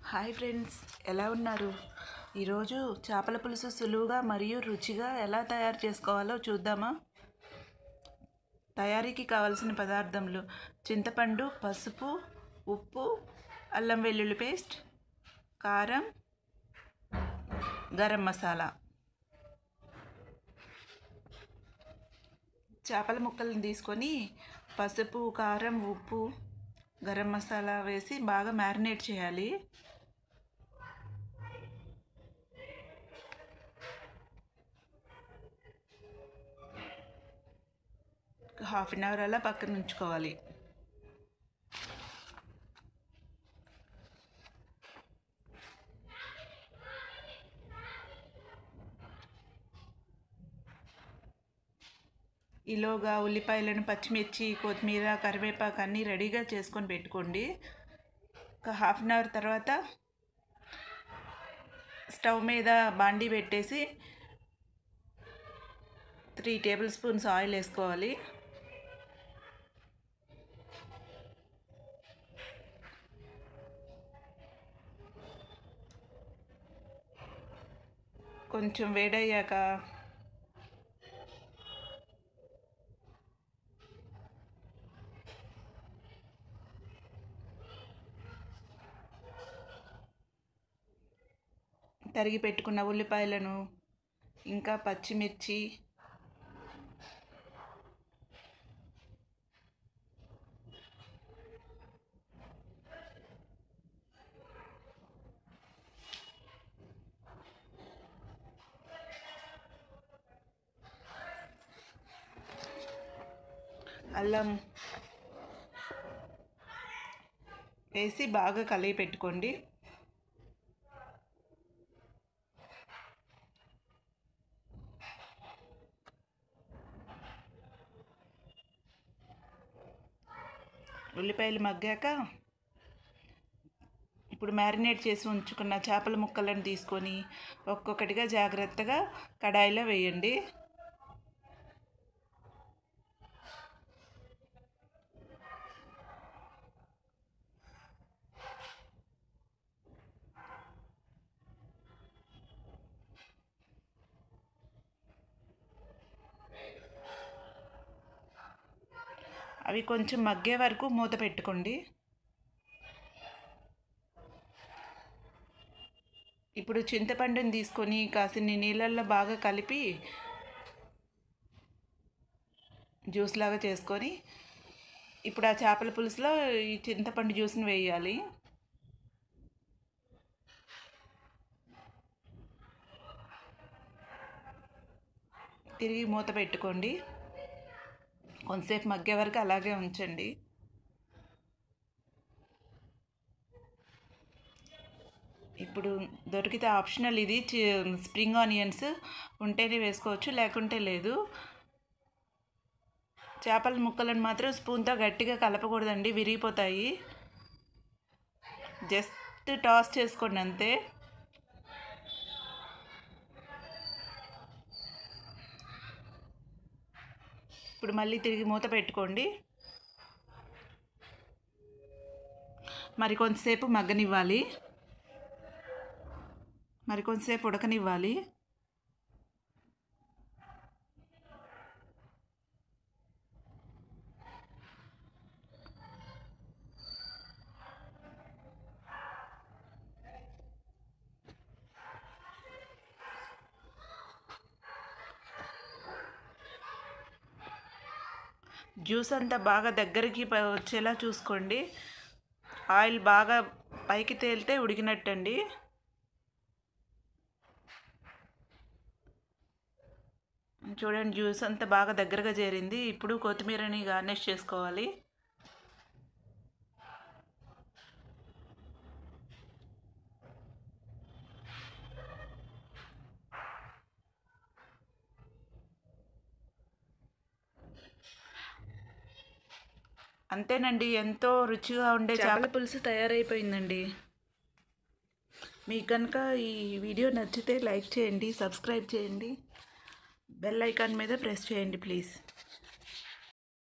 hi friends ఎలా ఉన్నారు ఈరోజు చేపల పులుసు సులువుగా మరియు రుచిగా ఎలా తయారు చేసుకోవాలో చూద్దామా తయారీకి కావలసిన పదార్థములు చింతపండు పసుపు ఉప్పు అల్లం వెల్లుల్లి పేస్ట్ కారం గరం మసాలా చేపల ముక్కలను తీసుకొని పసుపు కారం ఉప్పు గరం మసాలా వేసి బాగా మ్యారినేట్ చేయాలి హాఫ్ అన్ అవర్ అలా పక్కన ఉంచుకోవాలి ఈలోగా ఉల్లిపాయలను పచ్చిమిర్చి కొత్తిమీర కరివేపాకు అన్నీ రెడీగా చేసుకొని పెట్టుకోండి ఒక హాఫ్ అన్ అవర్ తర్వాత స్టవ్ మీద బాండీ పెట్టేసి త్రీ టేబుల్ స్పూన్స్ ఆయిల్ వేసుకోవాలి కొంచెం వేడయ్యాక తరిగి పెట్టుకున్న ఉల్లిపాయలను ఇంకా పచ్చిమిర్చి అల్లం వేసి బాగా కలిగి పెట్టుకోండి ఉల్లిపాయలు మగ్గాక ఇప్పుడు మ్యారినేట్ చేసి ఉంచుకున్న చేపల ముక్కలను తీసుకొని ఒక్కొక్కటిగా జాగ్రత్తగా కడాయిలో వేయండి అవి కొంచెం మగ్గే వరకు మూత పెట్టుకోండి ఇప్పుడు చింతపండుని తీసుకొని కాసిన్ని నీళ్ళల్లో బాగా కలిపి జ్యూస్ లాగా చేసుకొని ఇప్పుడు ఆ చేపల పులుసులో ఈ చింతపండు జ్యూస్ని వేయాలి తిరిగి మూత పెట్టుకోండి కొంతసేపు మగ్గే వరకు అలాగే ఉంచండి ఇప్పుడు దొరికితే ఆప్షనల్ ఇది స్ప్రింగ్ ఆనియన్స్ ఉంటేనే వేసుకోవచ్చు లేకుంటే లేదు చేపల ముక్కలను మాత్రం స్పూన్తో గట్టిగా కలపకూడదండి విరిగిపోతాయి జస్ట్ టాస్ చేసుకోండి అంతే ఇప్పుడు మళ్ళీ తిరిగి మూత పెట్టుకోండి మరి కొంతసేపు మగ్గనివ్వాలి మరి కొంతసేపు ఉడకనివ్వాలి జ్యూస్ అంతా బాగా దగ్గరికి వచ్చేలా చూసుకోండి ఆయిల్ బాగా పైకి తేలితే ఉడికినట్టండి చూడండి జ్యూస్ అంతా బాగా దగ్గరగా చేరింది ఇప్పుడు కొత్తిమీరని గార్నిష్ చేసుకోవాలి అంతేనండి ఎంతో రుచిగా ఉండే చేపల పులుసు తయారైపోయిందండి మీకు కనుక ఈ వీడియో నచ్చితే లైక్ చేయండి సబ్స్క్రైబ్ చేయండి బెల్ ఐకాన్ మీద ప్రెస్ చేయండి ప్లీజ్